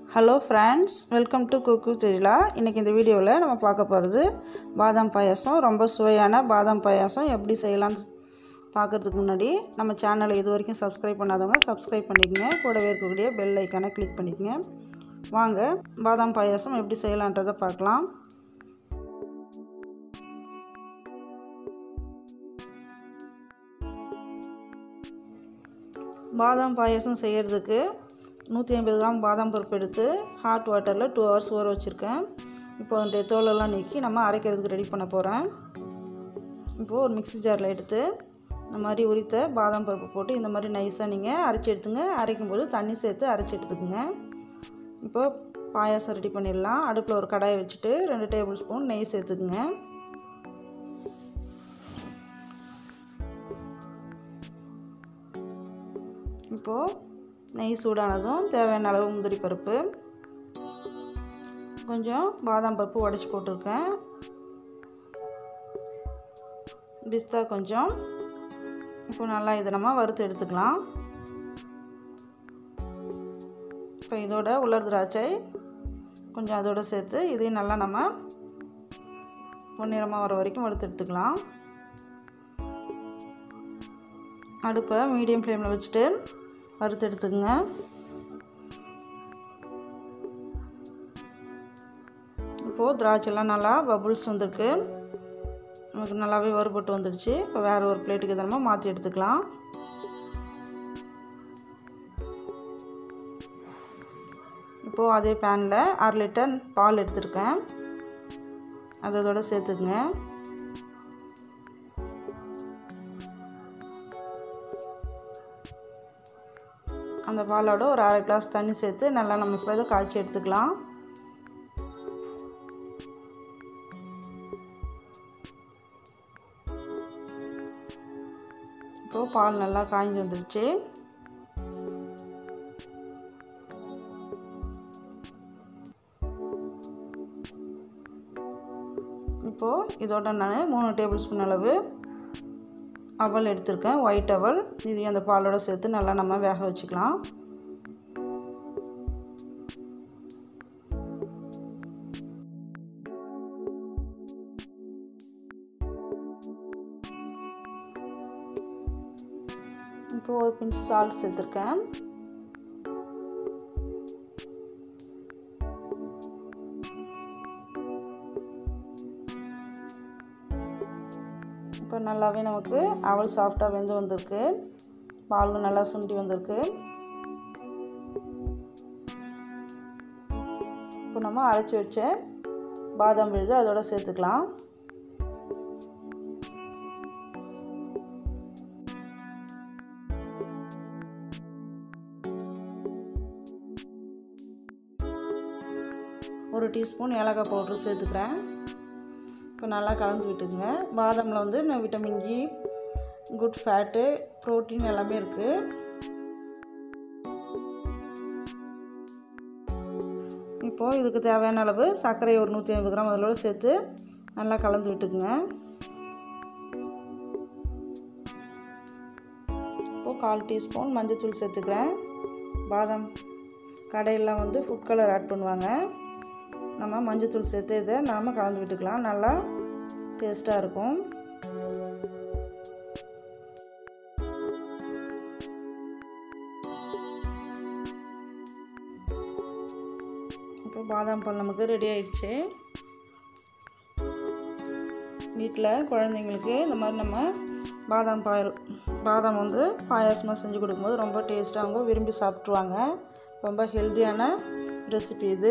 hello friends welcome to cook Thiruvizha இன்றைக்கி இந்த வீடியோவில் நம்ம பார்க்க போகிறது பாதாம் பாயாசம் ரொம்ப சுவையான பாதாம் பாயாசம் எப்படி செய்யலாம்னு பார்க்குறதுக்கு முன்னாடி நம்ம சேனலை இது வரைக்கும் சப்ஸ்கிரைப் பண்ணாதவங்க சப்ஸ்கிரைப் பண்ணிக்கங்க கூடவே இருக்கக்கூடிய பெல் ஐக்கானை கிளிக் பண்ணிக்கங்க வாங்க பாதாம் பாயாசம் எப்படி செய்யலான்றதை பார்க்கலாம் பாதாம் பாயாசம் செய்கிறதுக்கு நூற்றி ஐம்பது கிராம் பாதாம் பருப்பு எடுத்து ஹாட் வாட்டரில் டூ ஹவர்ஸ் ஊற வச்சுருக்கேன் இப்போ அதனுடைய தோலெல்லாம் நீக்கி நம்ம அரைக்கிறதுக்கு ரெடி பண்ண போகிறேன் இப்போது ஒரு மிக்ஸி ஜாரில் எடுத்து இந்த மாதிரி உரித்த பாதாம் பருப்பு போட்டு இந்த மாதிரி நைஸாக நீங்கள் அரைச்சி எடுத்துங்க அரைக்கும்போது தண்ணி சேர்த்து அரைச்சி எடுத்துக்குங்க இப்போ பாயாசம் ரெடி பண்ணிடலாம் அடுப்பில் ஒரு கடாயை வச்சுட்டு ரெண்டு டேபிள் ஸ்பூன் நெய் சேர்த்துக்குங்க இப்போது நெய் சூடானதும் தேவையான அளவு முந்திரி பருப்பு கொஞ்சம் பாதாம் பருப்பு உடச்சி போட்டிருக்கேன் பிஸ்தா கொஞ்சம் இப்போ நல்லா இதை நம்ம வறுத்து எடுத்துக்கலாம் இப்போ இதோட உலர் திராட்சை கொஞ்சம் அதோடு சேர்த்து இதையும் நல்லா நம்ம பொன்னிறமாக வர வரைக்கும் வறுத்து எடுத்துக்கலாம் அடுப்பை மீடியம் ஃப்ளேமில் வச்சுட்டு வறுத்து எடுத்துக்கோங்க இப்போது திராட்சைலாம் நல்லா பபுள்ஸ் வந்திருக்கு நமக்கு நல்லாவே வறுபட்டு வந்துடுச்சு இப்போ வேறு ஒரு பிளேட்டுக்கு இதை நம்ம மாற்றி எடுத்துக்கலாம் இப்போது அதே பேனில் அரை லிட்டர் பால் எடுத்திருக்கேன் அதோட சேர்த்துக்குங்க அந்த பாலோட ஒரு அரை கிளாஸ் தண்ணி சேர்த்து நல்லா நம்ம இப்போ இதை காய்ச்சி எடுத்துக்கலாம் இப்போது பால் நல்லா காய்ஞ்சி வந்துடுச்சு இப்போது இதோட நான் மூணு டேபிள் ஸ்பூன் அளவு அவல் எடுத்திருக்கேன் ஒயிட் அவல் இதையும் அந்த பாலோட சேர்த்து நல்லா நம்ம வேக வச்சுக்கலாம் இப்போ ஒரு பிஞ்ச் சால்ட் சேர்த்துருக்கேன் இப்போ நல்லாவே நமக்கு அவள் சாஃப்டாக வெந்து வந்திருக்கு பாலும் நல்லா சுண்டி வந்திருக்கு இப்போ நம்ம அரைச்சி வச்ச பாதாம் விழுது அதோட சேர்த்துக்கலாம் ஒரு டீஸ்பூன் ஏலக்காய் பவுட்ரு சேர்த்துக்கிறேன் இப்போ நல்லா கலந்து விட்டுக்குங்க பாதாமில் வந்து vitamin G good fat protein எல்லாமே இருக்குது இப்போது இதுக்கு தேவையான அளவு சர்க்கரை ஒரு நூற்றி ஐம்பது கிராம் அதோட சேர்த்து நல்லா கலந்து விட்டுக்குங்க இப்போது கால் டீஸ்பூன் மஞ்சள்தூள் சேர்த்துக்கிறேன் பாதாம் கடையெல்லாம் வந்து ஃபுட் கலர் ஆட் பண்ணுவாங்க நம்ம மஞ்சத்தூள் சேர்த்து இதை நாம் கலந்து விட்டுக்கலாம் நல்லா டேஸ்ட்டாக இருக்கும் இப்போ பாதாம் பால் நமக்கு ரெடி ஆயிடுச்சு வீட்டில் குழந்தைங்களுக்கு இந்த மாதிரி நம்ம பாதாம் பால் பாதாம் வந்து பாயாசமாக செஞ்சு கொடுக்கும்போது ரொம்ப டேஸ்ட்டாக அவங்க விரும்பி சாப்பிட்ருவாங்க ரொம்ப ஹெல்த்தியான ரெசிபி இது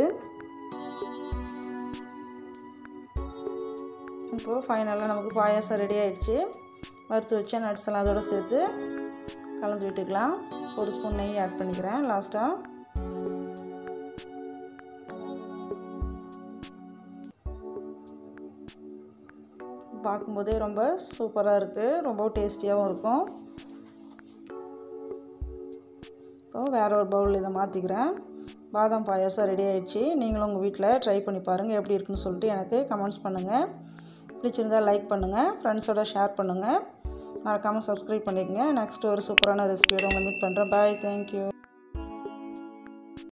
இப்போது ஃபைனலாக நமக்கு பாயாசம் ரெடி ஆகிடுச்சு வறுத்து வச்ச நட்ஸ் எல்லாம் அதோடு சேர்த்து கலந்து விட்டுக்கலாம் ஒரு ஸ்பூன் நெய் ஆட் பண்ணிக்கிறேன் லாஸ்ட்டாக பார்க்கும்போதே ரொம்ப சூப்பராக இருக்குது ரொம்ப டேஸ்டியாகவும் இருக்கும் இப்போது வேறு ஒரு பவுல் இதை மாற்றிக்கிறேன் பாதாம் பாயாசம் ரெடி ஆகிடுச்சு நீங்களும் உங்கள் வீட்டில் ட்ரை பண்ணி பாருங்கள் எப்படி இருக்குன்னு சொல்லிட்டு எனக்கு கமெண்ட்ஸ் பண்ணுங்கள் பிடிச்சிருந்தால் லைக் பண்ணுங்கள் ஃப்ரெண்ட்ஸோட ஷேர் பண்ணுங்கள் மறக்காமல் சப்ஸ்கிரைப் பண்ணிக்கங்க நெக்ஸ்ட் ஒரு சூப்பரான ரெசிபியோட உங்களை மீட் பண்ணுறேன் பாய் தேங்க்யூ